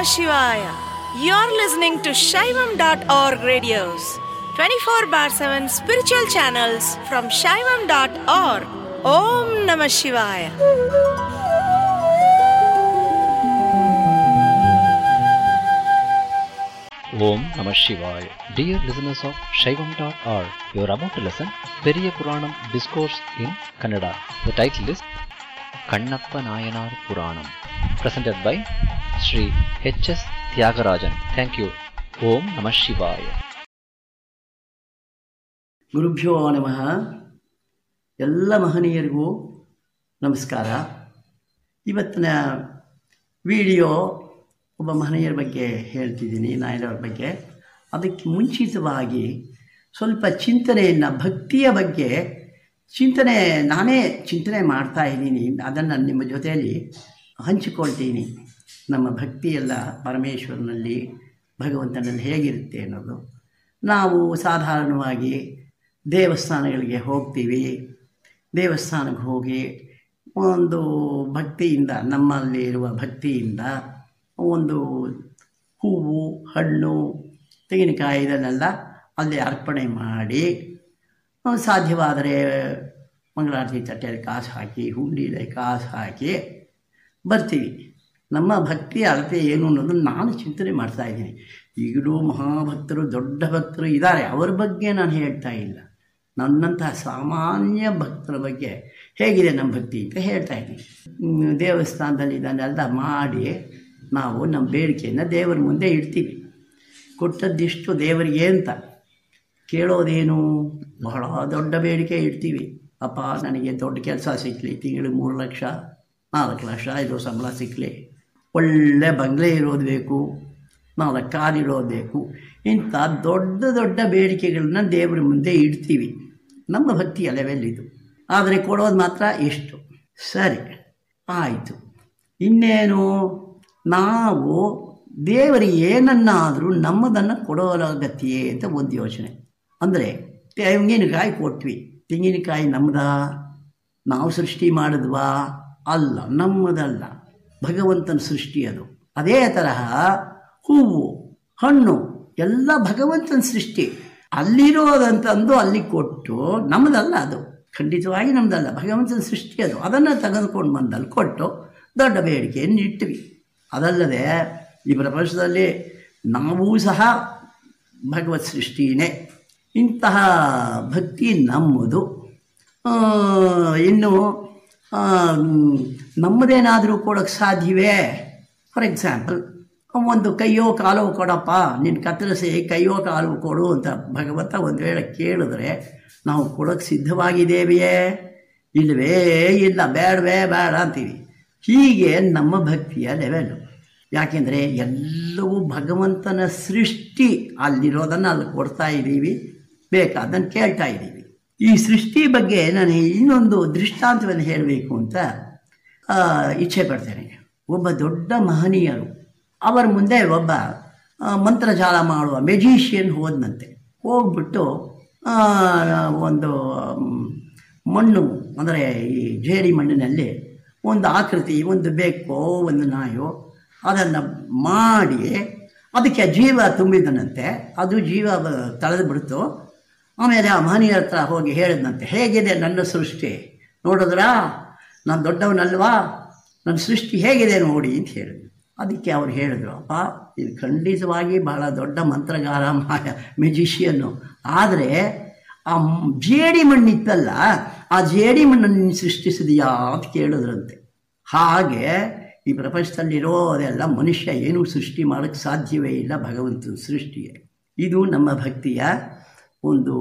Namah Shivaya. You're listening to Shaivam.org radios, 24 bar 7 spiritual channels from Shaivam.org. Om Namah Shivaya. Om Namah Shivaya. Dear listeners of Shaivam.org, you are about to listen Periya Puranam Discourse in Kannada. The title is Kannappa Nayanar Puranam, presented by Sri H.S. Tyagarajan. Thank you. Om Namah Shivaya. ಗುರುಭ್ಯೋ ನಮಃ ಎಲ್ಲ ಮಹನೀಯರಿಗೂ ನಮಸ್ಕಾರ ಇವತ್ತಿನ video ಒಬ್ಬ ಮಹನೀಯರ ಬಗ್ಗೆ ಹೇಳ್ತಿದ್ದೀನಿ ನಾಯನವ್ರ ಬಗ್ಗೆ ಅದಕ್ಕೆ ಮುಂಚಿತವಾಗಿ ಸ್ವಲ್ಪ ಚಿಂತನೆಯನ್ನು ಭಕ್ತಿಯ ಬಗ್ಗೆ ಚಿಂತನೆ ನಾನೇ ಚಿಂತನೆ ಮಾಡ್ತಾ ಇದ್ದೀನಿ ಅದನ್ನು ನಿಮ್ಮ ಜೊತೆಯಲ್ಲಿ ಹಂಚಿಕೊಳ್ತೀನಿ ನಮ್ಮ ಭಕ್ತಿಯೆಲ್ಲ ಪರಮೇಶ್ವರನಲ್ಲಿ ಭಗವಂತನಲ್ಲಿ ಹೇಗಿರುತ್ತೆ ಅನ್ನೋದು ನಾವು ಸಾಧಾರಣವಾಗಿ ದೇವಸ್ಥಾನಗಳಿಗೆ ಹೋಗ್ತೀವಿ ದೇವಸ್ಥಾನಕ್ಕೆ ಹೋಗಿ ಒಂದು ಭಕ್ತಿಯಿಂದ ನಮ್ಮಲ್ಲಿ ಇರುವ ಭಕ್ತಿಯಿಂದ ಒಂದು ಹೂವು ಹಣ್ಣು ತೆಂಗಿನಕಾಯಿ ಇದನ್ನೆಲ್ಲ ಅಲ್ಲಿ ಅರ್ಪಣೆ ಮಾಡಿ ಆ, ಸಾಧ್ಯವಾದರೆ ಮಂಗಳಾರತಿ ತಟ್ಟೆಯಲ್ಲಿ ಕಾಸು ಹಾಕಿ ಹುಂಡಿಯಲ್ಲಿ ಕಾಸು ಹಾಕಿ ಬರ್ತೀವಿ ನಮ್ಮ ಭಕ್ತಿಯ ಅಳತೆ ಏನು ಅನ್ನೋದನ್ನು ನಾನು ಚಿಂತನೆ ಮಾಡ್ತಾ ಇದ್ದೀನಿ ಈಗಲೂ ಮಹಾಭಕ್ತರು ದೊಡ್ಡ ಭಕ್ತರು ಇದ್ದಾರೆ ಅವ್ರ ಬಗ್ಗೆ ನಾನು ಹೇಳ್ತಾ ಇಲ್ಲ ನನ್ನಂತಹ ಸಾಮಾನ್ಯ ಭಕ್ತರ ಬಗ್ಗೆ ಹೇಗಿದೆ ನಮ್ಮ ಭಕ್ತಿ ಅಂತ ಹೇಳ್ತಾ ಇದ್ದೀನಿ ಹ್ಮ್, ದೇವಸ್ಥಾನದಲ್ಲಿ ಇದನ್ನೆಲ್ಲ ಮಾಡಿ ನಾವು ನಮ್ಮ ಬೇಡಿಕೆಯನ್ನು ದೇವರ ಮುಂದೆ ಇಡ್ತೀವಿ ಕೊಟ್ಟದ್ದಿಷ್ಟು ದೇವರಿಗೆ ಅಂತ ಕೇಳೋದೇನು ಬಹಳ ದೊಡ್ಡ ಬೇಡಿಕೆ ಇಡ್ತೀವಿ ಅಪ್ಪ ನನಗೆ ದೊಡ್ಡ ಕೆಲಸ ಸಿಕ್ಕಲಿ ತಿಂಗಳಿಗೆ ಮೂರು ಲಕ್ಷ ನಾಲ್ಕು ಲಕ್ಷ ಇದು ಸಂಬಳ ಸಿಕ್ಕಲಿ ಒಳ್ಳೆ ಬಂಗ್ಲೆ ಇರೋದು ಬೇಕು ನಾಲ್ಕು ಕಾರ್ ಇರೋದು ಬೇಕು ಇಂಥ ದೊಡ್ಡ ದೊಡ್ಡ ಬೇಡಿಕೆಗಳನ್ನ ದೇವರ ಮುಂದೆ ಇಡ್ತೀವಿ ನಮ್ಮ ಭಕ್ತಿಯ ಲೆವೆಲ್ ಇದು ಆದರೆ ಕೊಡೋದು ಮಾತ್ರ ಇಷ್ಟು ಸರಿ ಆಯಿತು ಇನ್ನೇನು ನಾವು ದೇವರಿಗೆ ಏನನ್ನಾದರೂ ನಮ್ಮದನ್ನು ಕೊಡೋಲಾಗತ್ತೆಯೇ ಅಂತ ಒಂದು ಯೋಚನೆ ಅಂದರೆ ತೆಂಗಿನಕಾಯಿ ಕೊಟ್ವಿ ತೆಂಗಿನಕಾಯಿ ನಮ್ಮದಾ ನಾವು ಸೃಷ್ಟಿ ಮಾಡಿದ್ವಾ ಅಲ್ಲ ನಮ್ಮದಲ್ಲ ಭಗವಂತನ ಸೃಷ್ಟಿ ಅದು ಅದೇ ತರಹ ಹೂವು ಹಣ್ಣು ಎಲ್ಲ ಭಗವಂತನ ಸೃಷ್ಟಿ ಅಲ್ಲಿರೋದಂತಂದು ಅಲ್ಲಿ ಕೊಟ್ಟು ನಮ್ಮದಲ್ಲ ಅದು ಖಂಡಿತವಾಗಿ ನಮ್ಮದಲ್ಲ ಭಗವಂತನ ಸೃಷ್ಟಿ ಅದು ಅದನ್ನು ತೆಗೆದುಕೊಂಡು ಬಂದಲ್ಲಿ ಕೊಟ್ಟು ದೊಡ್ಡ ಬೇಡಿಕೆಯನ್ನು ಇಟ್ವಿ ಅದಲ್ಲದೆ ಈ ಪ್ರಪಂಚದಲ್ಲಿ ನಾವೂ ಸಹ ಭಗವತ್ ಸೃಷ್ಟಿನೇ ಇಂತಹ ಭಕ್ತಿ ನಮ್ಮದು ಆ, ಇನ್ನು ಆ, ಮ್, ನಮ್ಮದೇನಾದರೂ ಕೊಡೋಕ್ಕೆ ಸಾಧ್ಯವೇ ಫಾರ್ ಎಕ್ಸಾಂಪಲ್ ಒಂದು ಕೈಯೋ ಕಾಲೋ ಕೊಡಪ್ಪ ನಿನ್ನ ಕತ್ತರಿಸಿ ಕೈಯೋ ಕಾಲು ಕೊಡು ಅಂತ ಭಗವಂತ ಒಂದು ವೇಳೆ ಕೇಳಿದ್ರೆ ನಾವು ಕೊಡೋಕ್ಕೆ ಸಿದ್ಧವಾಗಿದ್ದೇವೆಯೇ ಇಲ್ಲವೇ ಇಲ್ಲ ಬೇಡವೇ ಬೇಡ ಅಂತೀವಿ ಹೀಗೆ ನಮ್ಮ ಭಕ್ತಿಯ ಲೆವೆಲು ಯಾಕೆಂದರೆ ಎಲ್ಲವೂ ಭಗವಂತನ ಸೃಷ್ಟಿ ಅಲ್ಲಿರೋದನ್ನು ಅಲ್ಲಿ ಕೊಡ್ತಾ ಇದ್ದೀವಿ ಬೇಕಾದನ್ನು ಕೇಳ್ತಾ ಇದ್ದೀವಿ ಈ ಸೃಷ್ಟಿ ಬಗ್ಗೆ ನಾನು ಇನ್ನೊಂದು ದೃಷ್ಟಾಂತವನ್ನು ಹೇಳಬೇಕು ಅಂತ ಆ, ಇಚ್ಛೆ ಪಡ್ತೇನೆ ಒಬ್ಬ ದೊಡ್ಡ ಮಹನೀಯರು ಅವರ ಮುಂದೆ ಒಬ್ಬ ಆ, ಮಂತ್ರಜಾಲ ಮಾಡುವ ಮೆಜಿಷಿಯನ್ ಹೋದನಂತೆ ಹೋಗ್ಬಿಟ್ಟು ಆ, ಒಂದು ಮ್, ಮಣ್ಣು ಅಂದರೆ ಈ ಜೇಡಿ ಮಣ್ಣಿನಲ್ಲಿ ಒಂದು ಆಕೃತಿ ಒಂದು ಬೆಕ್ಕೋ ಒಂದು ನಾಯೋ ಅದನ್ನು ಮಾಡಿ ಅದಕ್ಕೆ ಜೀವ ತುಂಬಿದನಂತೆ ಅದು ಜೀವ ತಳೆದು ಬಿಡ್ತು ಆಮೇಲೆ ಆ ಮಹನೀಯರ ಹತ್ರ ಹೋಗಿ ಹೇಳಿದಂತೆ ಹೇಗಿದೆ ನನ್ನ ಸೃಷ್ಟಿ ನೋಡಿದ್ರಾ ನಾನು ದೊಡ್ಡವನಲ್ವಾ ನನ್ನ ಸೃಷ್ಟಿ ಹೇಗಿದೆ ನೋಡಿ ಅಂತ ಹೇಳಿದ್ರು ಅದಕ್ಕೆ ಅವ್ರು ಹೇಳಿದ್ರು ಅಪ್ಪ ಇದು ಖಂಡಿತವಾಗಿ ಬಹಳ ದೊಡ್ಡ ಮಂತ್ರಗಾರ ಮಾಯ ಮೆಜಿಷಿಯನ್ನು ಆದರೆ ಆ ಮ್- ಜೇಡಿ ಮಣ್ಣಿತ್ತಲ್ಲ ಆ ಜೇಡಿ ಮಣ್ಣನ್ನು ನೀನು ಸೃಷ್ಟಿಸಿದೆಯಾ ಅಂತ ಕೇಳಿದ್ರಂತೆ ಹಾಗೆ ಈ ಪ್ರಪಂಚದಲ್ಲಿರೋದೆಲ್ಲ ಮನುಷ್ಯ ಏನೂ ಸೃಷ್ಟಿ ಮಾಡೋಕ್ಕೆ ಸಾಧ್ಯವೇ ಇಲ್ಲ ಭಗವಂತನ ಸೃಷ್ಟಿಯೇ ಇದು ನಮ್ಮ ಭಕ್ತಿಯ ಒಂದು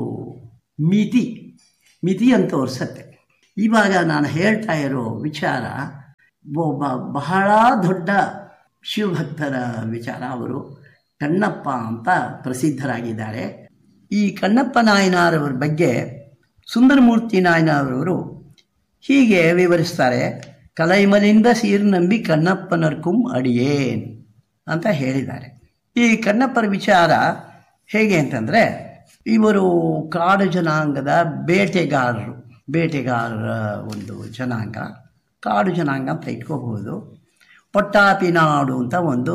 ಮಿತಿ ಮಿತಿ ಅಂತ ತೋರಿಸತ್ತೆ ಇವಾಗ ನಾನು ಹೇಳ್ತಾ ಇರೋ ವಿಚಾರ ಒಬ್ಬ ಬಹಳ ದೊಡ್ಡ ಶಿವಭಕ್ತರ ವಿಚಾರ ಅವರು ಕಣ್ಣಪ್ಪ ಅಂತ ಪ್ರಸಿದ್ಧರಾಗಿದ್ದಾರೆ ಈ ಕಣ್ಣಪ್ಪ ನಾಯನಾರವರ ಬಗ್ಗೆ ಸುಂದರಮೂರ್ತಿ ನಾಯನಾರವರು ಹೀಗೆ ವಿವರಿಸ್ತಾರೆ ಕಲೈಮಲಿಂದ ಸೀರ್ ನಂಬಿ ಕಣ್ಣಪ್ಪನರ್ಕುಂ ಅಡಿಯೇನ್ ಅಂತ ಹೇಳಿದ್ದಾರೆ ಈ ಕಣ್ಣಪ್ಪರ ವಿಚಾರ ಹೇಗೆ ಅಂತಂದರೆ ಇವರು ಕಾಡು ಜನಾಂಗದ ಬೇಟೆಗಾರರು ಬೇಟೆಗಾರರ ಒಂದು ಜನಾಂಗ ಕಾಡು ಜನಾಂಗ ಅಂತ ಇಟ್ಕೋಬಹುದು ಪಟ್ಟಾಪಿ ನಾಡು ಅಂತ ಒಂದು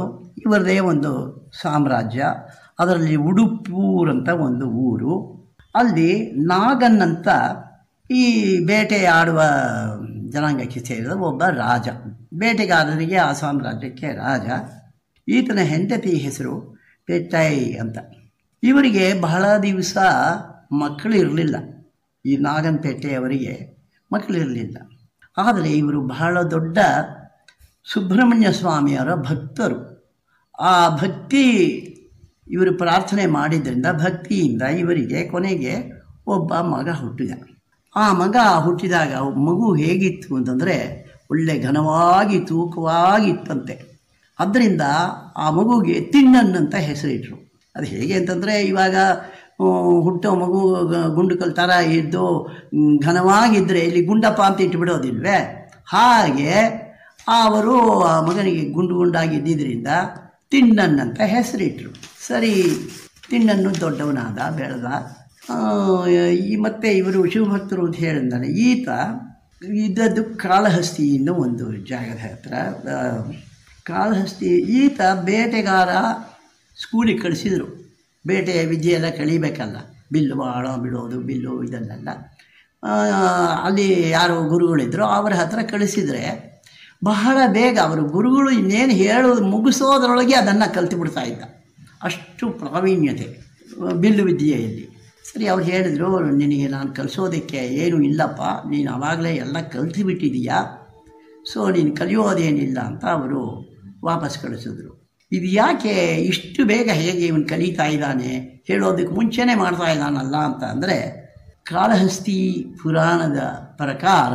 ಇವರದೇ ಒಂದು ಸಾಮ್ರಾಜ್ಯ ಅದರಲ್ಲಿ ಉಡುಪೂರ್ ಅಂತ ಒಂದು ಊರು ಅಲ್ಲಿ ನಾಗನ್ ಅಂತ ಈ ಬೇಟೆಯಾಡುವ ಜನಾಂಗಕ್ಕೆ ಸೇರಿದ ಒಬ್ಬ ರಾಜ ಬೇಟೆಗಾರರಿಗೆ ಆ ಸಾಮ್ರಾಜ್ಯಕ್ಕೆ ರಾಜ ಈತನ ಹೆಂಡತಿ ಹೆಸರು ಪೆಟ್ಟೈ ಅಂತ ಇವರಿಗೆ ಬಹಳ ದಿವಸ ಮಕ್ಕಳು ಇರಲಿಲ್ಲ ಈ ನಾಗನಪೇಟೆಯವರಿಗೆ ಮಕ್ಕಳಿರಲಿಲ್ಲ ಆದರೆ ಇವರು ಬಹಳ ದೊಡ್ಡ ಸುಬ್ರಹ್ಮಣ್ಯ ಸ್ವಾಮಿಯವರ ಭಕ್ತರು ಆ ಭಕ್ತಿ ಇವರು ಪ್ರಾರ್ಥನೆ ಮಾಡಿದ್ದರಿಂದ ಭಕ್ತಿಯಿಂದ ಇವರಿಗೆ ಕೊನೆಗೆ ಒಬ್ಬ ಮಗ ಹುಟ್ಟಿದ ಆ ಮಗ ಹುಟ್ಟಿದಾಗ ಮಗು ಹೇಗಿತ್ತು ಅಂತಂದರೆ ಒಳ್ಳೆ ಘನವಾಗಿ ತೂಕವಾಗಿತ್ತಂತೆ ಅದರಿಂದ ಆ ಮಗುಗೆ ತಿಣ್ಣನ್ನಂತ ಹೆಸರಿಟ್ರು ಅದು ಹೇಗೆ ಅಂತಂದರೆ ಇವಾಗ ಆ, ಹುಟ್ಟೋ ಮಗು ಗ- ಗುಂಡುಕಲ್ ಥರ ಇದ್ದು ಮ್, ಘನವಾಗಿದ್ದರೆ ಇಲ್ಲಿ ಗುಂಡಪ್ಪ ಅಂತ ಇಟ್ಬಿಡೋದಿಲ್ವೇ ಹಾಗೆ ಅವರು ಆ ಮಗನಿಗೆ ಗುಂಡು ಗುಂಡಾಗಿದ್ದರಿಂದ ತಿಣ್ಣನ್ ಅಂತ ಹೆಸರಿಟ್ರು ಸರಿ ತಿಣ್ಣನ್ನು ದೊಡ್ಡವನಾದ ಬೆಳೆದ ಆ, ಈ ಮತ್ತೆ ಇವರು ಶಿವಭಕ್ತರು ಅಂತ ಹೇಳಿದ್ದಾರೆ ಈತ ಇದ್ದದ್ದು ಕಾಳಹಸ್ತಿ ಅನ್ನೋ ಒಂದು ಜಾಗದ ಹತ್ರ ಆ, ಕಾಳಹಸ್ತಿ ಈತ ಬೇಟೆಗಾರ ಸ್ಕೂಲಿಗೆ ಕಳಿಸಿದರು ಬೇಟೆಯ ವಿದ್ಯೆ ಎಲ್ಲ ಕಲಿಬೇಕಲ್ಲ ಬಿಲ್ಲು ಬಾಳ ಬಿಡೋದು ಬಿಲ್ಲು ಇದನ್ನೆಲ್ಲ ಆ, ಅಲ್ಲಿ ಯಾರು ಗುರುಗಳಿದ್ರು ಅವರ ಹತ್ರ ಕಳಿಸಿದರೆ ಬಹಳ ಬೇಗ ಅವರು ಗುರುಗಳು ಇನ್ನೇನು ಹೇಳೋದು ಮುಗಿಸೋದ್ರೊಳಗೆ ಅದನ್ನು ಕಲ್ತು ಇದ್ದ ಅಷ್ಟು ಪ್ರಾವೀಣ್ಯತೆ ಆ, ಬಿಲ್ಲು ವಿದ್ಯೆಯಲ್ಲಿ ಸರಿ ಅವ್ರು ಹೇಳಿದರು ನಿನಗೆ ನಾನು ಕಲಿಸೋದಕ್ಕೆ ಏನೂ ಇಲ್ಲಪ್ಪ ನೀನು ಆವಾಗಲೇ ಎಲ್ಲ ಕಲ್ತು ಬಿಟ್ಟಿದೀಯಾ ಸೊ ನೀನು ಕಲಿಯೋದೇನಿಲ್ಲ ಅಂತ ಅವರು ವಾಪಸ್ ಕಳಿಸಿದ್ರು ಇದು ಯಾಕೆ ಇಷ್ಟು ಬೇಗ ಹೇಗೆ ಇವನು ಕಲಿತಾ ಇದ್ದಾನೆ ಹೇಳೋದಕ್ಕೆ ಮುಂಚೆನೇ ಮಾಡ್ತಾ ಇದ್ದಾನಲ್ಲ ಅಂತ ಅಂದರೆ ಕಾಳಹಸ್ತಿ ಪುರಾಣದ ಪ್ರಕಾರ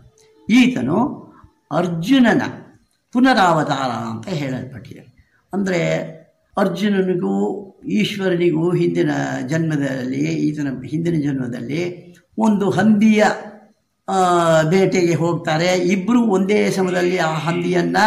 ಈತನು ಅರ್ಜುನನ ಪುನರಾವತಾರ ಅಂತ ಹೇಳಲ್ಪಟ್ಟಿದೆ ಅಂದರೆ ಅರ್ಜುನನಿಗೂ ಈಶ್ವರನಿಗೂ ಹಿಂದಿನ ಜನ್ಮದಲ್ಲಿ ಈತನ ಹಿಂದಿನ ಜನ್ಮದಲ್ಲಿ ಒಂದು ಹಂದಿಯ ಆ, ಬೇಟೆಗೆ ಹೋಗ್ತಾರೆ ಇಬ್ಬರು ಒಂದೇ ಸಮಯದಲ್ಲಿ ಆ ಹಂದಿಯನ್ನು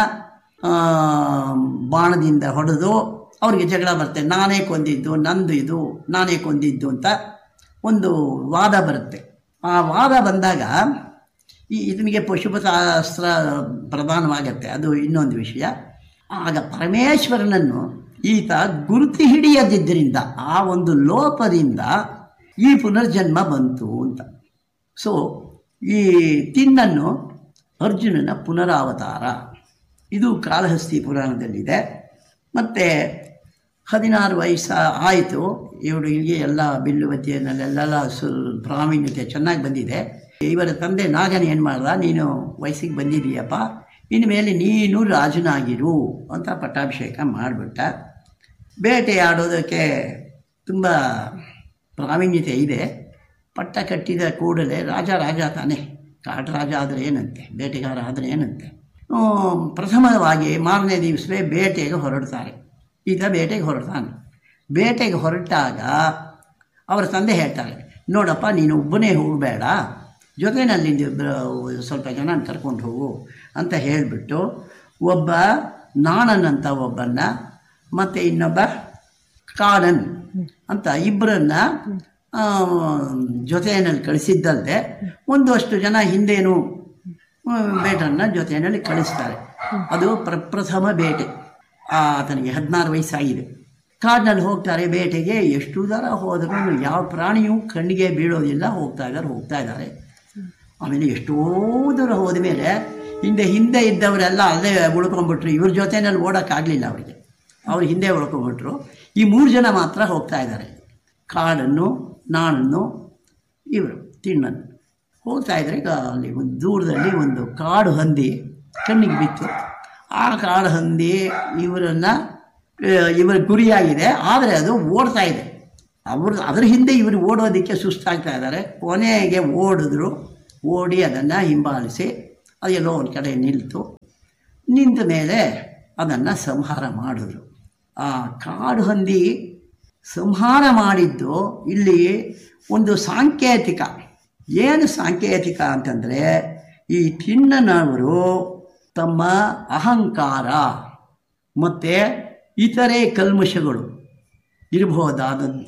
ಬಾಣದಿಂದ ಹೊಡೆದು ಅವ್ರಿಗೆ ಜಗಳ ಬರುತ್ತೆ ನಾನೇ ಕೊಂದಿದ್ದು ನಂದು ಇದು ನಾನೇ ಕೊಂದಿದ್ದು ಅಂತ ಒಂದು ವಾದ ಬರುತ್ತೆ ಆ ವಾದ ಬಂದಾಗ ಈ ಇದನಿಗೆ ಪಶುಪತಾಸ್ತ್ರ ಪ್ರಧಾನವಾಗತ್ತೆ ಅದು ಇನ್ನೊಂದು ವಿಷಯ ಆಗ ಪರಮೇಶ್ವರನನ್ನು ಈತ ಗುರುತು ಹಿಡಿಯದಿದ್ದರಿಂದ ಆ ಒಂದು ಲೋಪದಿಂದ ಈ ಪುನರ್ಜನ್ಮ ಬಂತು ಅಂತ ಸೊ ಈ ತಿನ್ನನ್ನು ಅರ್ಜುನನ ಪುನರಾವತಾರ ಇದು ಕಾಳಹಸ್ತಿ ಪುರಾಣದಲ್ಲಿದೆ ಮತ್ತು ಹದಿನಾರು ವಯಸ್ಸ ಆಯಿತು ಇವರಿಗೆ ಎಲ್ಲ ಬಿಲ್ಲುವತಿಯಲ್ಲೆಲ್ಲ ಸು ಪ್ರಾವೀಣ್ಯತೆ ಚೆನ್ನಾಗಿ ಬಂದಿದೆ ಇವರ ತಂದೆ ನಾಗನ ಏನು ಮಾಡ್ದ ನೀನು ವಯಸ್ಸಿಗೆ ಬಂದಿದೀಯಪ್ಪ ಇನ್ಮೇಲೆ ನೀನು ರಾಜನಾಗಿರು ಅಂತ ಪಟ್ಟಾಭಿಷೇಕ ಮಾಡಿಬಿಟ್ಟ ಬೇಟೆಯಾಡೋದಕ್ಕೆ ತುಂಬ ಪ್ರಾವೀಣ್ಯತೆ ಇದೆ ಪಟ್ಟ ಕಟ್ಟಿದ ಕೂಡಲೇ ರಾಜ ರಾಜ ತಾನೇ ಕಾಡು ರಾಜ ಆದರೆ ಏನಂತೆ ಬೇಟೆಗಾರ ಆದರೆ ಏನಂತೆ ಹ್ಮ್, ಪ್ರಥಮವಾಗಿ ಮಾರನೇ ದಿವಸವೇ ಬೇಟೆಗೆ ಹೊರಡ್ತಾರೆ ಈತ ಬೇಟೆಗೆ ಹೊರಡ್ತಾನೆ ಬೇಟೆಗೆ ಹೊರಟಾಗ ಅವರ ತಂದೆ ಹೇಳ್ತಾರೆ ನೋಡಪ್ಪ ನೀನು ಒಬ್ಬನೇ ಹೋಗಬೇಡ ಜೊತೆಯಲ್ಲಿ ಸ್ವಲ್ಪ ಜನ ಕರ್ಕೊಂಡು ಹೋಗು ಅಂತ ಹೇಳಿಬಿಟ್ಟು ಒಬ್ಬ ನಾಣನಂತ ಒಬ್ಬನ್ನ ಮತ್ತು ಇನ್ನೊಬ್ಬ ಕಾಡನ್ ಅಂತ ಇಬ್ಬರನ್ನ ಜೊತೆಯಲ್ಲಿ ಕಳಿಸಿದ್ದಲ್ಲದೆ ಒಂದಷ್ಟು ಜನ ಹಿಂದೇನು ಬೇಟನ್ನು ಜೊತೆಯಲ್ಲಿ ಕಳಿಸ್ತಾರೆ ಅದು ಪ್ರಪ್ರಥಮ ಬೇಟೆ ಆತನಿಗೆ ಹದಿನಾರು ವಯಸ್ಸಾಗಿದೆ ಕಾಡಿನಲ್ಲಿ ಹೋಗ್ತಾರೆ ಬೇಟೆಗೆ ಎಷ್ಟು ದರ ಹೋದರೂ ಯಾವ ಪ್ರಾಣಿಯೂ ಕಣ್ಣಿಗೆ ಬೀಳೋದಿಲ್ಲ ಹೋಗ್ತಾ ಇದ್ದಾರೆ ಹೋಗ್ತಾ ಇದ್ದಾರೆ ಆಮೇಲೆ ಎಷ್ಟೋ ದೂರ ಹೋದ ಮೇಲೆ ಹಿಂದೆ ಹಿಂದೆ ಇದ್ದವರೆಲ್ಲ ಅಲ್ಲೇ ಉಳ್ಕೊಂಡ್ಬಿಟ್ರು ಇವ್ರ ಜೊತೆಯಲ್ಲಿ ಓಡೋಕ್ಕಾಗಲಿಲ್ಲ ಅವರಿಗೆ ಅವ್ರು ಹಿಂದೆ ಉಳ್ಕೊಂಡ್ಬಿಟ್ರು ಈ ಮೂರು ಜನ ಮಾತ್ರ ಹೋಗ್ತಾ ಇದ್ದಾರೆ ಕಾಡನ್ನು ನಾಣನ್ನು ಇವರು ತಿಣ್ಣನ್ನು ಹೋಗ್ತಾ ಇದ್ದಾರೆ ಈಗ ಅಲ್ಲಿ ಒಂದು ದೂರದಲ್ಲಿ ಒಂದು ಕಾಡು ಹಂದಿ ಕಣ್ಣಿಗೆ ಬಿತ್ತು ಆ ಕಾಡು ಹಂದಿ ಇವರನ್ನು ಇವರ ಗುರಿಯಾಗಿದೆ ಆದರೆ ಅದು ಓಡ್ತಾ ಇದೆ ಅವರು ಅದರ ಹಿಂದೆ ಇವರು ಓಡೋದಕ್ಕೆ ಸುಸ್ತಾಗ್ತಾ ಇದ್ದಾರೆ ಕೊನೆಗೆ ಓಡಿದ್ರು ಓಡಿ ಅದನ್ನು ಹಿಂಬಾಲಿಸಿ ಅದೆಲ್ಲೋ ಒಂದು ಕಡೆ ನಿಲ್ತು ನಿಂತ ಮೇಲೆ ಅದನ್ನು ಸಂಹಾರ ಮಾಡಿದ್ರು ಆ ಕಾಡು ಹಂದಿ ಸಂಹಾರ ಮಾಡಿದ್ದು ಇಲ್ಲಿ ಒಂದು ಸಾಂಕೇತಿಕ ಏನು ಸಾಂಕೇತಿಕ ಅಂತಂದರೆ ಈ ತಿಣ್ಣನವರು ತಮ್ಮ ಅಹಂಕಾರ ಮತ್ತು ಇತರೆ ಕಲ್ಮಶಗಳು ಇರಬಹುದಾದಂಥ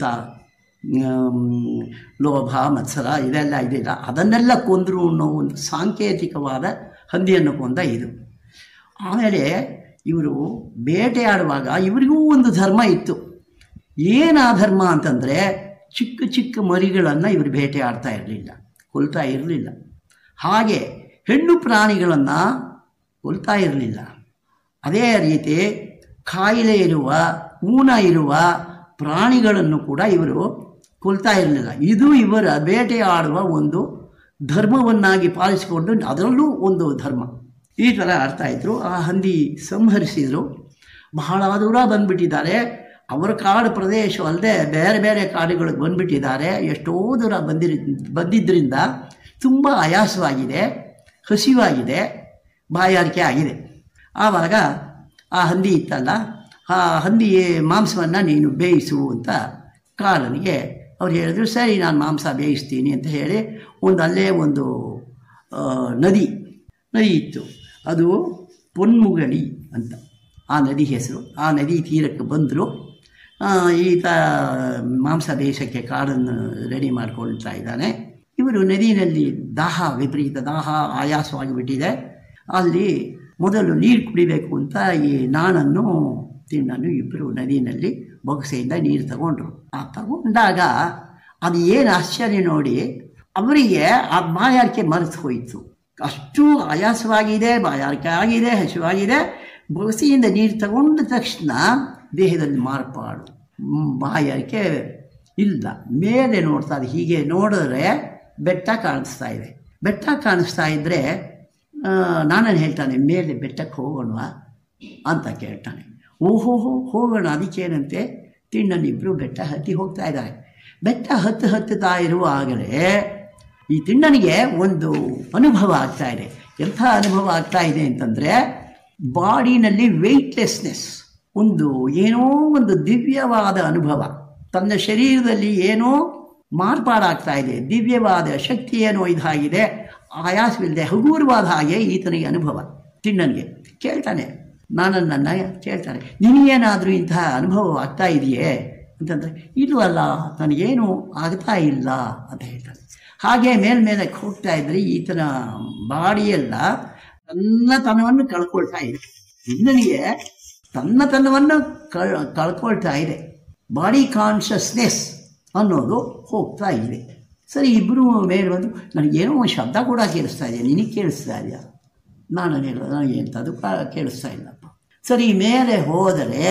ಆಮ್, ಲೋಭ ಮತ್ಸರ ಇದೆಲ್ಲ ಇದಿಲ್ಲ ಅದನ್ನೆಲ್ಲ ಕೊಂದರು ಅನ್ನೋ ಒಂದು ಸಾಂಕೇತಿಕವಾದ ಹಂದಿಯನ್ನು ಕೊಂದ ಇದು ಆಮೇಲೆ ಇವರು ಬೇಟೆಯಾಡುವಾಗ ಇವರಿಗೂ ಒಂದು ಧರ್ಮ ಇತ್ತು ಏನು ಆ ಧರ್ಮ ಅಂತಂದರೆ ಚಿಕ್ಕ ಚಿಕ್ಕ ಮರಿಗಳನ್ನು ಇವರು ಬೇಟೆಯಾಡ್ತಾ ಇರಲಿಲ್ಲ ಕೊಲ್ತಾ ಇರಲಿಲ್ಲ ಹಾಗೆ ಹೆಣ್ಣು ಪ್ರಾಣಿಗಳನ್ನು ಕೊಲ್ತಾ ಇರಲಿಲ್ಲ ಅದೇ ರೀತಿ ಕಾಯಿಲೆ ಇರುವ ಊನ ಇರುವ ಪ್ರಾಣಿಗಳನ್ನು ಕೂಡ ಇವರು ಕೊಲ್ತಾ ಇರಲಿಲ್ಲ ಇದು ಇವರ ಬೇಟೆಯಾಡುವ ಒಂದು ಧರ್ಮವನ್ನಾಗಿ ಪಾಲಿಸಿಕೊಂಡು ಅದರಲ್ಲೂ ಒಂದು ಧರ್ಮ ಈ ಥರ ಆಡ್ತಾ ಇದ್ರು ಆ ಹಂದಿ ಸಂಹರಿಸಿದರು ಬಹಳ ದೂರ ಬಂದುಬಿಟ್ಟಿದ್ದಾರೆ ಅವರ ಕಾಡು ಪ್ರದೇಶ ಅಲ್ಲದೆ ಬೇರೆ ಬೇರೆ ಕಾಡುಗಳಿಗೆ ಬಂದುಬಿಟ್ಟಿದ್ದಾರೆ ಎಷ್ಟೋ ದೂರ ಬಂದಿರಿ ಬಂದಿದ್ದರಿಂದ ತುಂಬ ಆಯಾಸವಾಗಿದೆ ಹಸಿವಾಗಿದೆ ಬಾಯಾರಿಕೆ ಆಗಿದೆ ಆವಾಗ ಆ ಹಂದಿ ಇತ್ತಲ್ಲ ಆ ಹಂದಿ ಮಾಂಸವನ್ನು ನೀನು ಬೇಯಿಸು ಅಂತ ಕಾಲನಿಗೆ ಅವ್ರು ಹೇಳಿದ್ರು ಸರಿ ನಾನು ಮಾಂಸ ಬೇಯಿಸ್ತೀನಿ ಅಂತ ಹೇಳಿ ಒಂದು ಅಲ್ಲೇ ಒಂದು ಆ, ನದಿ ನದಿ ಇತ್ತು ಅದು ಪೊನ್ಮುಗಳಿ ಅಂತ ಆ ನದಿ ಹೆಸರು ಆ ನದಿ ತೀರಕ್ಕೆ ಬಂದರು ಈತ ಮಾಂಸ ಬೇಯಿಸೋಕ್ಕೆ ಕಾಡನ್ನು ರೆಡಿ ಮಾಡ್ಕೊಳ್ತಾ ಇದ್ದಾನೆ ಇವರು ನದಿಯಲ್ಲಿ ದಾಹ ವಿಪರೀತ ದಾಹ ಆಯಾಸವಾಗಿ ಬಿಟ್ಟಿದೆ ಅಲ್ಲಿ ಮೊದಲು ನೀರು ಕುಡಿಬೇಕು ಅಂತ ಈ ನಾನನ್ನು ತಿನ್ನನ್ನು ಇಬ್ಬರು ನದಿನಲ್ಲಿ ಬೊಗಸೆಯಿಂದ ನೀರು ತಗೊಂಡ್ರು ಆ ತಗೊಂಡಾಗ ಅದು ಏನು ಆಶ್ಚರ್ಯ ನೋಡಿ ಅವರಿಗೆ ಆ ಬಾಯಾರಿಕೆ ಮರೆತು ಹೋಯಿತು ಅಷ್ಟು ಆಯಾಸವಾಗಿದೆ ಬಾಯಾರಿಕೆ ಆಗಿದೆ ಹಸಿವಾಗಿದೆ ಬೊಗಸೆಯಿಂದ ನೀರು ತಗೊಂಡ ತಕ್ಷಣ ದೇಹದಲ್ಲಿ ಮಾರ್ಪಾಡು ಹ್ಮ್, ಬಾಯಾರಿಕೆ ಇಲ್ಲ ಮೇಲೆ ನೋಡ್ತಾರೆ ಹೀಗೆ ನೋಡಿದ್ರೆ ಬೆಟ್ಟ ಕಾಣಿಸ್ತಾ ಇದೆ ಬೆಟ್ಟ ಕಾಣಿಸ್ತಾ ಇದ್ದರೆ ನಾನು ಹೇಳ್ತಾನೆ ಮೇಲೆ ಬೆಟ್ಟಕ್ಕೆ ಹೋಗೋಣವಾ ಅಂತ ಕೇಳ್ತಾನೆ ಓಹೋ ಹೋಗೋಣ ಅದಕ್ಕೇನಂತೆ ತಿಣ್ಣನಿಬ್ಬರು ಬೆಟ್ಟ ಹತ್ತಿ ಹೋಗ್ತಾ ಇದ್ದಾರೆ ಬೆಟ್ಟ ಹತ್ತು ಹತ್ತುತ್ತಾ ಇರುವಾಗಲೇ ಈ ತಿಣ್ಣನಿಗೆ ಒಂದು ಅನುಭವ ಆಗ್ತಾ ಇದೆ ಎಂಥ ಅನುಭವ ಆಗ್ತಾ ಇದೆ ಅಂತಂದರೆ ಬಾಡಿನಲ್ಲಿ ವೆಯ್ಟ್ಲೆಸ್ನೆಸ್ ಒಂದು ಏನೋ ಒಂದು ದಿವ್ಯವಾದ ಅನುಭವ ತನ್ನ ಶರೀರದಲ್ಲಿ ಏನೋ ಮಾರ್ಪಾಡಾಗ್ತಾ ಇದೆ ದಿವ್ಯವಾದ ಶಕ್ತಿ ಏನೋ ಇದಾಗಿದೆ ಆಯಾಸವಿಲ್ಲದೆ ಹಗುರವಾದ ಹಾಗೆ ಈತನಿಗೆ ಅನುಭವ ತಿಣ್ಣನಿಗೆ ಕೇಳ್ತಾನೆ ನಾನನ್ನ ಕೇಳ್ತಾನೆ ನಿನಗೇನಾದರೂ ಇಂತಹ ಅನುಭವ ಆಗ್ತಾ ಇದೆಯೇ ಅಂತಂದರೆ ಇಲ್ವಲ್ಲ ನನಗೇನು ಆಗ್ತಾ ಇಲ್ಲ ಅಂತ ಹೇಳ್ತಾನೆ ಹಾಗೆ ಮೇಲ್ಮೇಲಕ್ಕೆ ಹೋಗ್ತಾ ಇದ್ರೆ ಈತನ ಬಾಡಿಯೆಲ್ಲ ತನ್ನತನವನ್ನು ಕಳ್ಕೊಳ್ತಾ ಇದೆ ಇನ್ನನಿಗೆ ತನ್ನತನವನ್ನು ಕಳ್ ಕಳ್ಕೊಳ್ತಾ ಇದೆ ಬಾಡಿ ಕಾನ್ಷಿಯಸ್ನೆಸ್ ಅನ್ನೋದು ಹೋಗ್ತಾ ಇದೆ ಸರಿ ಇಬ್ಬರು ಮೇಲೆ ಬಂದು ನನಗೇನೋ ಒಂದು ಶಬ್ದ ಕೂಡ ಕೇಳಿಸ್ತಾ ಇದೆ ನಿನಗೆ ಕೇಳಿಸ್ತಾ ಇದೆಯಾ ನಾನು ಹೇಳೋದು ನನಗೆ ಎಂಥದ್ದು ಕಾ- ಕೇಳಿಸ್ತಾ ಇಲ್ಲಪ್ಪ ಸರಿ ಮೇಲೆ ಹೋದರೆ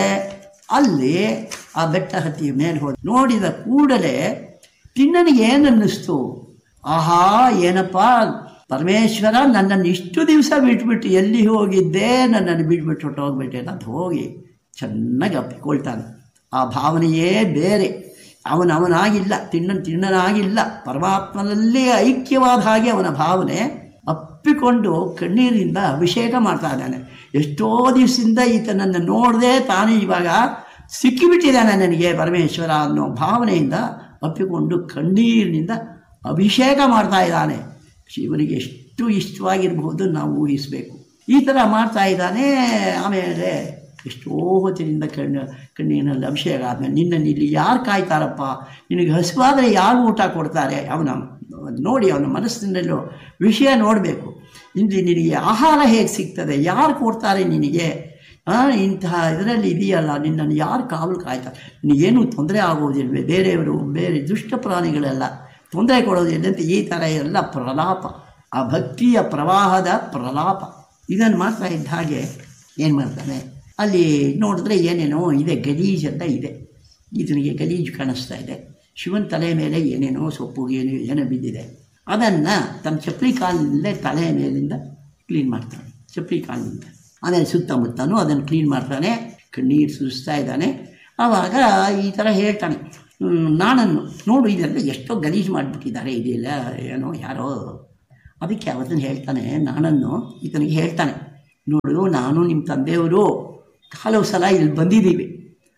ಅಲ್ಲಿ ಆ ಬೆಟ್ಟ ಹತ್ತಿ ಮೇಲೆ ಹೋದ ನೋಡಿದ ಕೂಡಲೇ ತಿನ್ನನಿಗೆ ಏನು ಅನ್ನಿಸ್ತು ಆಹಾ ಏನಪ್ಪ ಪರಮೇಶ್ವರ ನನ್ನನ್ನು ಇಷ್ಟು ದಿವಸ ಬಿಟ್ಬಿಟ್ಟು ಎಲ್ಲಿ ಹೋಗಿದ್ದೆ ನನ್ನನ್ನು ಬಿಟ್ಬಿಟ್ಟು ಹೊಟ್ಟೋಗ್ಬಿಟ್ಟೆ ಅಂತ ಹೋಗಿ ಚೆನ್ನಾಗಿ ಅಪ್ಪಿಕೊಳ್ತಾನೆ ಆ ಭಾವನೆಯೇ ಬೇರೆ ಅವನ ಅವನಾಗಿಲ್ಲ ತಿಣ್ಣನ್ ತಿಣ್ಣನಾಗಿಲ್ಲ ಪರಮಾತ್ಮನಲ್ಲೇ ಐಕ್ಯವಾದ ಹಾಗೆ ಅವನ ಭಾವನೆ ಅಪ್ಪಿಕೊಂಡು ಕಣ್ಣೀರಿಂದ ಅಭಿಷೇಕ ಮಾಡ್ತಾ ಇದ್ದಾನೆ ಎಷ್ಟೋ ದಿವಸದಿಂದ ಈತನನ್ನು ನೋಡದೆ ತಾನು ಇವಾಗ ಸಿಕ್ಕಿಬಿಟ್ಟಿದ್ದಾನೆ ನನಗೆ ಪರಮೇಶ್ವರ ಅನ್ನೋ ಭಾವನೆಯಿಂದ ಅಪ್ಪಿಕೊಂಡು ಕಣ್ಣೀರಿನಿಂದ ಅಭಿಷೇಕ ಮಾಡ್ತಾ ಇದ್ದಾನೆ ಶಿವನಿಗೆ ಎಷ್ಟು ಇಷ್ಟವಾಗಿರಬಹುದು ನಾವು ಊಹಿಸಬೇಕು ಈ ಥರ ಮಾಡ್ತಾ ಇದ್ದಾನೆ ಆಮೇಲೆ ಎಷ್ಟೋ ಹೊತ್ತಿನಿಂದ ಕಣ್ಣು ಕಣ್ಣಿನಲ್ಲಿ ಅಭಿಷೇಕ ಆದಮೇಲೆ ನಿನ್ನನ್ನು ಇಲ್ಲಿ ಯಾರು ಕಾಯ್ತಾರಪ್ಪ ನಿನಗೆ ಹಸುವಾದರೆ ಯಾರು ಊಟ ಕೊಡ್ತಾರೆ ಅವನ ನೋಡಿ ಅವನ ಮನಸ್ಸಿನಲ್ಲೂ ವಿಷಯ ನೋಡಬೇಕು ಇಲ್ಲಿ ನಿನಗೆ ಆಹಾರ ಹೇಗೆ ಸಿಗ್ತದೆ ಯಾರು ಕೊಡ್ತಾರೆ ನಿನಗೆ ಆ, ಇಂತಹ ಇದರಲ್ಲಿ ಇದೆಯಲ್ಲ ನಿನ್ನನ್ನು ಯಾರು ಕಾವಲು ಕಾಯ್ತಾರೆ ನಿನಗೇನು ತೊಂದರೆ ಆಗೋದಿಲ್ವೇ ಬೇರೆಯವರು ಬೇರೆ ದುಷ್ಟ ಪ್ರಾಣಿಗಳೆಲ್ಲ ತೊಂದರೆ ಕೊಡೋದಿಲ್ಲ ಅಂತ ಈ ಥರ ಎಲ್ಲ ಪ್ರಲಾಪ ಆ ಭಕ್ತಿಯ ಪ್ರವಾಹದ ಪ್ರಲಾಪ ಇದನ್ನು ಮಾಡ್ತಾ ಇದ್ದ ಹಾಗೆ ಏನು ಮಾಡ್ತಾನೆ ಅಲ್ಲಿ ನೋಡಿದ್ರೆ ಏನೇನೋ ಇದೆ ಗಲೀಜ್ ಅಂತ ಇದೆ ಈತನಿಗೆ ಗಲೀಜು ಕಾಣಿಸ್ತಾ ಇದೆ ಶಿವನ ತಲೆ ಮೇಲೆ ಏನೇನೋ ಸೊಪ್ಪು ಏನು ಏನೋ ಬಿದ್ದಿದೆ ಅದನ್ನು ತನ್ನ ಚಪ್ಪಲಿ ಕಾಲಿನಲ್ಲೇ ತಲೆ ಮೇಲಿಂದ ಕ್ಲೀನ್ ಮಾಡ್ತಾನೆ ಚಪ್ಪಲಿ ಕಾಲಿನಿಂದ ಆಮೇಲೆ ಸುತ್ತಮುತ್ತನೂ ಅದನ್ನು ಕ್ಲೀನ್ ಮಾಡ್ತಾನೆ ಕಣ್ಣೀರು ಸುರಿಸ್ತಾ ಇದ್ದಾನೆ ಆವಾಗ ಈ ಥರ ಹೇಳ್ತಾನೆ ಹ್ಮ್, ನಾನನ್ನು ನೋಡು ಇದೆಲ್ಲ ಎಷ್ಟೋ ಗಲೀಜು ಮಾಡಿಬಿಟ್ಟಿದ್ದಾರೆ ಇದೆಲ್ಲ ಏನೋ ಯಾರೋ ಅದಕ್ಕೆ ಅವತ್ತನ್ನು ಹೇಳ್ತಾನೆ ನಾನನ್ನು ಈತನಿಗೆ ಹೇಳ್ತಾನೆ ನೋಡು ನಾನು ನಿಮ್ಮ ತಂದೆಯವರು ಹಲವು ಸಲ ಇಲ್ಲಿ ಬಂದಿದ್ದೀವಿ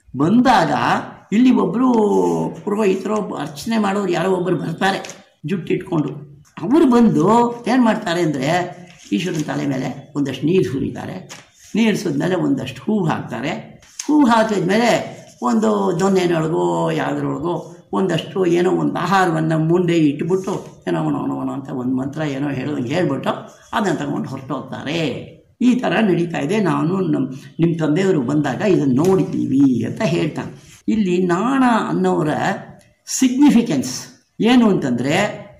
ಬಂದಾಗ ಇಲ್ಲಿ ಒಬ್ಬರು ಪುರೋಹಿತರು ಅರ್ಚನೆ ಮಾಡೋರು ಯಾರೋ ಒಬ್ಬರು ಬರ್ತಾರೆ ಜುಟ್ಟಿಟ್ಕೊಂಡು ಅವರು ಬಂದು ಏನು ಮಾಡ್ತಾರೆ ಅಂದರೆ ಈಶ್ವರನ ತಲೆ ಮೇಲೆ ಒಂದಷ್ಟು ನೀರು ಸುರಿತಾರೆ ನೀರು ಸುರಿದ್ಮೇಲೆ ಒಂದಷ್ಟು ಹೂವು ಹಾಕ್ತಾರೆ ಹೂವು ಹಾಕಿದ ಮೇಲೆ ಒಂದು ದೊನ್ನೆನೊಳಗೋ ಯಾವುದ್ರೊಳಗೋ ಒಂದಷ್ಟು ಏನೋ ಒಂದು ಆಹಾರವನ್ನು ಮುಂದೆ ಇಟ್ಬಿಟ್ಟು ಏನೋ ಅವನು ಅವನು ಅಂತ ಒಂದು ಮಂತ್ರ ಏನೋ ಹೇಳೋದಂಗೆ ಹೇಳ್ಬಿಟ್ಟು ಅದನ್ನು ತಗೊಂಡು ಹೊರಟೋಗ್ತಾರೆ ಈ ಥರ ನಡೀತಾ ಇದೆ ನಾನು ನಮ್ಮ ನಿಮ್ಮ ತಂದೆಯವರು ಬಂದಾಗ ಇದನ್ನು ನೋಡಿದ್ದೀವಿ ಅಂತ ಹೇಳ್ತಾನೆ ಇಲ್ಲಿ ನಾಣ ಅನ್ನೋರ ಸಿಗ್ನಿಫಿಕೆನ್ಸ್ ಏನು ಅಂತಂದರೆ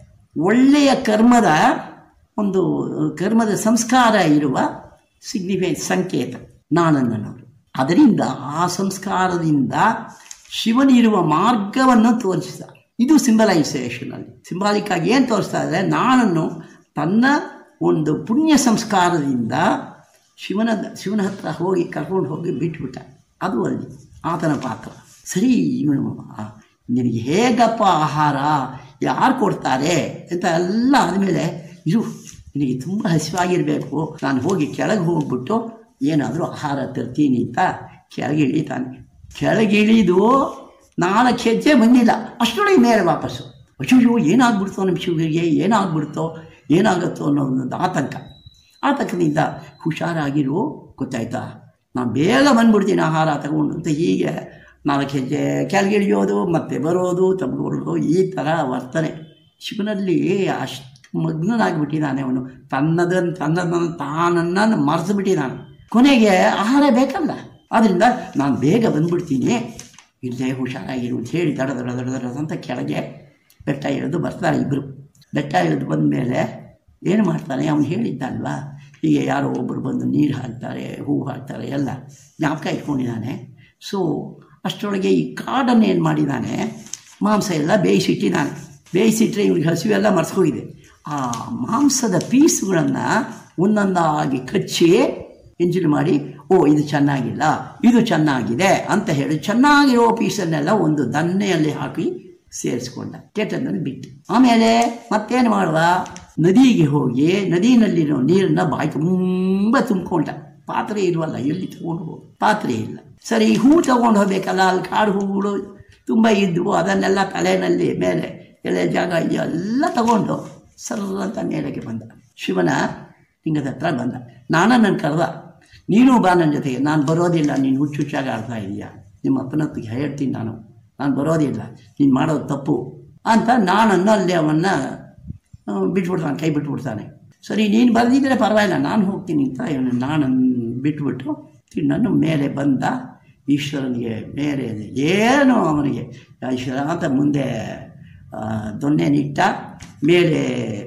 ಒಳ್ಳೆಯ ಕರ್ಮದ ಒಂದು ಕರ್ಮದ ಸಂಸ್ಕಾರ ಇರುವ ಸಿಗ್ನಿಫೈ ಸಂಕೇತ ನಾನನ್ನನವರು ಅದರಿಂದ ಆ ಸಂಸ್ಕಾರದಿಂದ ಶಿವನಿರುವ ಮಾರ್ಗವನ್ನು ತೋರಿಸಿದ ಇದು ಸಿಂಬಲೈಸೇಷನ್ ಅಲ್ಲಿ ಸಿಂಬಾಲಿಕ್ ಆಗಿ ಏನು ತೋರಿಸ್ತಾ ಇದ್ದಾರೆ ನಾನನ್ನು ತನ್ನ ಒಂದು ಪುಣ್ಯ ಸಂಸ್ಕಾರದಿಂದ ಶಿವನ ಶಿವನ ಹತ್ರ ಹೋಗಿ ಕರ್ಕೊಂಡು ಹೋಗಿ ಬಿಟ್ಬಿಟ್ಟ ಅದು ಅಲ್ಲಿ ಆತನ ಪಾತ್ರ ಸರಿ ಇವನು ಆ- ನಿನಗೆ ಹೇಗಪ್ಪ ಆಹಾರ ಯಾರು ಕೊಡ್ತಾರೆ ಅಂತ ಎಲ್ಲ ಆದಮೇಲೆ ಇರು ನಿನಗೆ ತುಂಬ ಹಸಿವಾಗಿರಬೇಕು ನಾನು ಹೋಗಿ ಕೆಳಗೆ ಹೋಗ್ಬಿಟ್ಟು ಏನಾದರೂ ಆಹಾರ ತರ್ತೀನಿ ಅಂತ ಕೆಳಗೆ ಇಳಿತಾನೆ ಕೆಳಗಿಳಿದು ನಾಲ್ಕು ಹೆಜ್ಜೆ ಬಂದಿಲ್ಲ ಅಷ್ಟರೊಳಗೆ ಮೇಲೆ ವಾಪಸ್ಸು ಅಯ್ಯೋ ಏನಾಗ್ಬಿಡ್ತೋ ನಮ್ಮ ಶಿವರಿಗೆ ಏನಾಗ್ಬಿಡ್ತೋ ಏನಾಗುತ್ತೋ ಅನ್ನೋ ಒಂದು ಆತಂಕ ಆತಂಕದಿಂದ ಹುಷಾರಾಗಿರು ಗೊತ್ತಾಯ್ತಾ ನಾನು ಬೇಗ ಬಂದ್ಬಿಡ್ತೀನಿ ಆಹಾರ ತಗೊಂಡು ಅಂತ ಹೀಗೆ ನಾಲ್ಕು ಹೆಜ್ಜೆ ಕೆಳಗಿಳಿಯೋದು ಮತ್ತೆ ಬರೋದು ತಗೊಳ್ಳೋದು ಈ ಥರ ವರ್ತನೆ ಶಿವನಲ್ಲಿ ಅಷ್ಟು ಮಗ್ನನಾಗಿಬಿಟ್ಟಿದ್ದಾನೆ ಅವನು ತನ್ನದನ್ನು ತನ್ನದನ್ನು ತಾನನ್ನು ಮರೆತು ಬಿಟ್ಟಿದ್ದಾನೆ ಕೊನೆಗೆ ಆಹಾರ ಬೇಕಲ್ಲ ಆದ್ದರಿಂದ ನಾನು ಬೇಗ ಬಂದ್ಬಿಡ್ತೀನಿ ಇಲ್ಲೇ ಹುಷಾರಾಗಿರು ಅಂತ ಹೇಳಿ ದಡ ದಡ ದಡ ದಡ ಅಂತ ಕೆಳಗೆ ಬೆಟ್ಟ ಇಳಿದು ಬರ್ತಾರೆ ಇಬ್ಬರು ಬೆಟ್ಟ ಇಳಿದು ಬಂದ ಮೇಲೆ ಏನು ಮಾಡ್ತಾನೆ ಅವನು ಹೇಳಿದ್ದಲ್ವಾ ಹೀಗೆ ಯಾರೋ ಒಬ್ಬರು ಬಂದು ನೀರು ಹಾಕ್ತಾರೆ ಹೂವು ಹಾಕ್ತಾರೆ ಎಲ್ಲ ಜ್ಞಾಪಕ ಇಟ್ಕೊಂಡಿದ್ದಾನೆ ಸೊ ಅಷ್ಟರೊಳಗೆ ಈ ಕಾಡನ್ನು ಏನು ಮಾಡಿದ್ದಾನೆ ಮಾಂಸ ಎಲ್ಲ ಬೇಯಿಸಿಟ್ಟಿದ್ದಾನೆ ಬೇಯಿಸಿಟ್ರೆ ಇವ್ನಿಗೆ ಹಸಿವೆಲ್ಲ ಮರೆಸ್ಕೋಗಿದೆ ಆ ಮಾಂಸದ ಪೀಸ್ಗಳನ್ನು ಒಂದೊಂದಾಗಿ ಕಚ್ಚಿ ಎಂಜಿಲ್ ಮಾಡಿ ಓ ಇದು ಚೆನ್ನಾಗಿಲ್ಲ ಇದು ಚೆನ್ನಾಗಿದೆ ಅಂತ ಹೇಳಿ ಚೆನ್ನಾಗಿರೋ ಪೀಸನ್ನೆಲ್ಲ ಒಂದು ದನ್ನೆಯಲ್ಲಿ ಹಾಕಿ ಸೇರಿಸ್ಕೊಂಡ ಕೆಟ್ಟದ್ದನ್ನು ಬಿಟ್ಟು ಆಮೇಲೆ ಮತ್ತೇನು ಮಾಡುವ ನದಿಗೆ ಹೋಗಿ ನದಿನಲ್ಲಿರೋ ನೀರನ್ನ ಬಾಯಿ ತುಂಬ ತುಂಬಿಕೊಂಡ ಪಾತ್ರೆ ಇರುವಲ್ಲ ಎಲ್ಲಿ ತಗೊಂಡು ಹೋಗಿ ಪಾತ್ರೆ ಇಲ್ಲ ಸರಿ ಹೂ ತಗೊಂಡು ಹೋಗ್ಬೇಕಲ್ಲ ಅಲ್ಲಿ ಕಾಡು ಹೂಗಳು ತುಂಬ ಇದ್ವು ಅದನ್ನೆಲ್ಲ ತಲೆಯಲ್ಲಿ ಮೇಲೆ ಎಲೆ ಜಾಗ ಎಲ್ಲ ತಗೊಂಡು ಸರ್ರ ಅಂತ ಮೇಲೆಗೆ ಬಂದ ಶಿವನ ಲಿಂಗದ ಹತ್ರ ಬಂದ ನಾನ ನನ್ನ ಕರೆದ ನೀನು ಬಾ ನನ್ನ ಜೊತೆಗೆ ನಾನು ಬರೋದಿಲ್ಲ ನೀನು ಹುಚ್ಚುಚ್ಚಾಗಿ ಆಡ್ತಾ ಇದೀಯಾ ನಿಮ್ಮ ಅಪ್ಪನತ್ತಿಗೆ ಹೇಳ್ತೀನಿ ನಾನು ನಾನು ಬರೋದಿಲ್ಲ ನೀನು ಮಾಡೋದು ತಪ್ಪು ಅಂತ ನಾನನ್ನು ಅಲ್ಲಿ ಅವನ್ನ ಆ, ಬಿಟ್ಬಿಡ್ತಾನೆ ಕೈ ಬಿಟ್ಬಿಡ್ತಾನೆ ಸರಿ ನೀನು ಬರೆದಿದ್ದರೆ ಪರವಾಗಿಲ್ಲ ನಾನು ಹೋಗ್ತೀನಿ ಅಂತ ಇವನು ನಾನು ಬಿಟ್ಬಿಟ್ಟು ತಿನ್ನನ್ನು ಮೇಲೆ ಬಂದ ಈಶ್ವರನಿಗೆ ಮೇಲೆ ಏನು ಅವನಿಗೆ ಈಶ್ವರ ಅಂತ ಮುಂದೆ ಆ, ದೊಣ್ಣೆನಿಟ್ಟ ಮೇಲೆ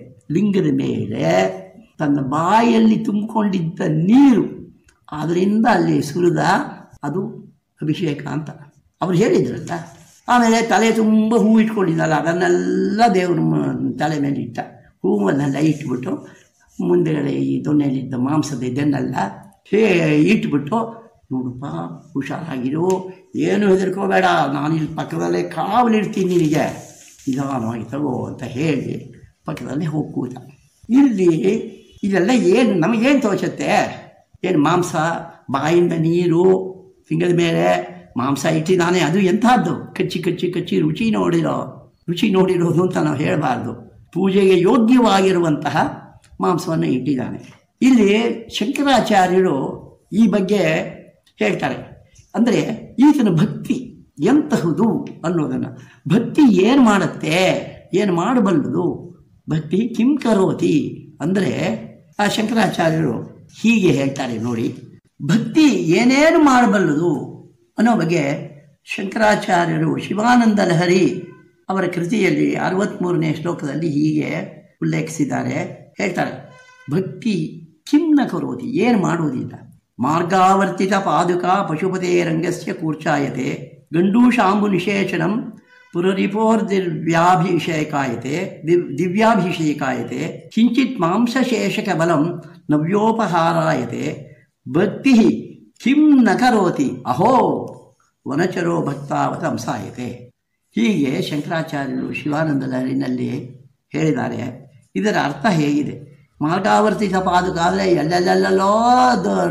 ಲಿಂಗದ ಮೇಲೆ ತನ್ನ ಬಾಯಲ್ಲಿ ತುಂಬಿಕೊಂಡಿದ್ದ ನೀರು ಅದರಿಂದ ಅಲ್ಲಿ ಸುರಿದ ಅದು ಅಭಿಷೇಕ ಅಂತ ಅವ್ರು ಹೇಳಿದ್ರಲ್ಲ ಆಮೇಲೆ ತಲೆ ತುಂಬ ಹೂ ಇಟ್ಕೊಂಡಿದ್ದಲ್ಲ ಅದನ್ನೆಲ್ಲ ದೇವ್ರ ಮ- ತಲೆ ಮೇಲೆ ಇಟ್ಟ ಹೂವನ್ನೆಲ್ಲ ಇಟ್ಬಿಟ್ಟು ಮುಂದೆಗಡೆ ಈ ದೊಣ್ಣೆಯಲ್ಲಿದ್ದ ಮಾಂಸದ ಇದನ್ನೆಲ್ಲ ಹೇ ಇಟ್ಬಿಟ್ಟು ನೋಡಪ್ಪ ಹುಷಾರಾಗಿರು ಏನು ಹೆದರ್ಕೋಬೇಡ ನಾನು ಇಲ್ಲಿ ಪಕ್ಕದಲ್ಲೇ ಕಾವಲಿರ್ತೀನಿ ನಿನಗೆ ನಿಧಾನವಾಗಿ ತಗೋ ಅಂತ ಹೇಳಿ ಪಕ್ಕದಲ್ಲೇ ಹೋಗಿ ಕೂತ ಇಲ್ಲಿ ಇದೆಲ್ಲ ಏನು ನಮಗೇನು ತೋಚುತ್ತೆ ಏನು ಮಾಂಸ ಬಾಯಿಂದ ನೀರು ತಿಂಗದ ಮೇಲೆ ಮಾಂಸ ಇಟ್ಟಿದ್ದಾನೆ ಅದು ಎಂಥದ್ದು ಕಚ್ಚಿ ಕಚ್ಚಿ ಕಚ್ಚಿ ರುಚಿ ನೋಡಿರೋ ರುಚಿ ನೋಡಿರೋದು ಅಂತ ನಾವು ಹೇಳಬಾರ್ದು ಪೂಜೆಗೆ ಯೋಗ್ಯವಾಗಿರುವಂತಹ ಮಾಂಸವನ್ನು ಇಟ್ಟಿದ್ದಾನೆ ಇಲ್ಲಿ ಶಂಕರಾಚಾರ್ಯರು ಈ ಬಗ್ಗೆ ಹೇಳ್ತಾರೆ ಅಂದರೆ ಈತನ ಭಕ್ತಿ ಎಂತಹುದು ಅನ್ನೋದನ್ನು ಭಕ್ತಿ ಏನು ಮಾಡುತ್ತೆ ಏನು ಮಾಡಬಲ್ಲದು ಭಕ್ತಿ ಕಿಂ ಕರೋತಿ ಅಂದರೆ ಆ ಶಂಕರಾಚಾರ್ಯರು ಹೀಗೆ ಹೇಳ್ತಾರೆ ನೋಡಿ ಭಕ್ತಿ ಏನೇನು ಮಾಡಬಲ್ಲದು ಅನ್ನೋ ಬಗ್ಗೆ ಶಂಕರಾಚಾರ್ಯರು ಶಿವಾನಂದ ಲಹರಿ ಅವರ ಕೃತಿಯಲ್ಲಿ ಅರವತ್ತ್ಮೂರನೇ ಶ್ಲೋಕದಲ್ಲಿ ಹೀಗೆ ಉಲ್ಲೇಖಿಸಿದ್ದಾರೆ ಹೇಳ್ತಾರೆ ಭಕ್ತಿ ಕಿಮ್ನ ಕರೋತಿ ಏನು ಮಾಡುವುದಿಲ್ಲ ಮಾರ್ಗಾವರ್ತಿತ ಪಾದುಕಾ ಪಶುಪತೆ ರಂಗಸ್ಯ ಕೂರ್ಚಾಯತೆ ಗಂಡೂಷಾಂಬು ನಿಷೇಚನಂ ಪುರರಿಪೋರ್ದಿವ್ಯಾಭಿಷೇಕಾಯತೆ ದಿವ್ ದಿವ್ಯಾಭಿಷೇಕಾಯತೆ ಕಿಂಚಿತ್ ಮಾಂಸಶೇಷಕ ಬಲಂ ನವ್ಯೋಪಹಾರಾಯತೆ ಭಕ್ತಿ ಕಿಂ ನ ಕರೋತಿ ಅಹೋ ವನಚರೋ ಭಕ್ತಾವತ ಹಂಸಾಯತೆ ಹೀಗೆ ಶಂಕರಾಚಾರ್ಯರು ಶಿವಾನಂದ ಲಹರಿನಲ್ಲಿ ಹೇಳಿದ್ದಾರೆ ಇದರ ಅರ್ಥ ಹೇಗಿದೆ ಮಾರ್ಗಾವರ್ತಿತ ಪಾದುಕ ಅಂದರೆ ಎಲ್ಲೆಲ್ಲೆಲ್ಲೋ